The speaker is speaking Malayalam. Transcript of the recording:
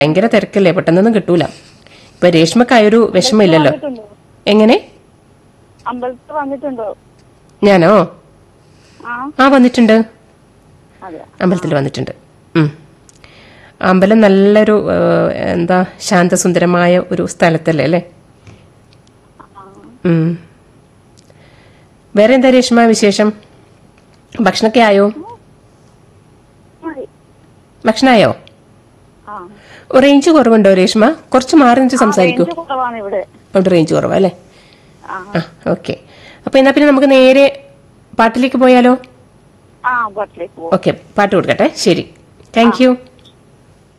ഭയങ്കര തിരക്കല്ലേ പെട്ടെന്നൊന്നും കിട്ടൂല ഇപ്പൊ രേഷ്മക്കായൊരു വിഷമമില്ലല്ലോ വന്നിട്ടുണ്ടോ എങ്ങനെ അമ്പലത്തിൽ വന്നിട്ടുണ്ടോ ഞാനോ ആ ആ വന്നിട്ടുണ്ട് അതെ അമ്പലത്തിൽ വന്നിട്ടുണ്ട് ഉം. അമ്പലം നല്ലൊരു ഏഹ്, എന്താ ശാന്തസുന്ദരമായ ഒരു സ്ഥലത്തല്ലേ അല്ലേ ഉം. വേറെ എന്താ രേഷ്മ വിശേഷം ഭക്ഷണമൊക്കെ ആയോ മതി. ഭക്ഷണമായോ ആ റേഞ്ച് കുറവുണ്ടോ രേഷ്മ കുറച്ച് മാറി നിന്നിട്ട് സംസാരിക്കൂ റേഞ്ച് കുറവാണ് ഇവിടെ അവിടെ റേഞ്ച് കുറവാ അല്ലേ ആ ആ ഓക്കെ അപ്പൊ എന്നാ പിന്നെ നമുക്ക് നേരെ പാട്ടിലേക്ക് പോയാലോ ആ ബട്ടിലേക്ക് പോകും ഓക്കെ പാട്ട് കൊടുക്കട്ടെ ശരി താങ്ക് യു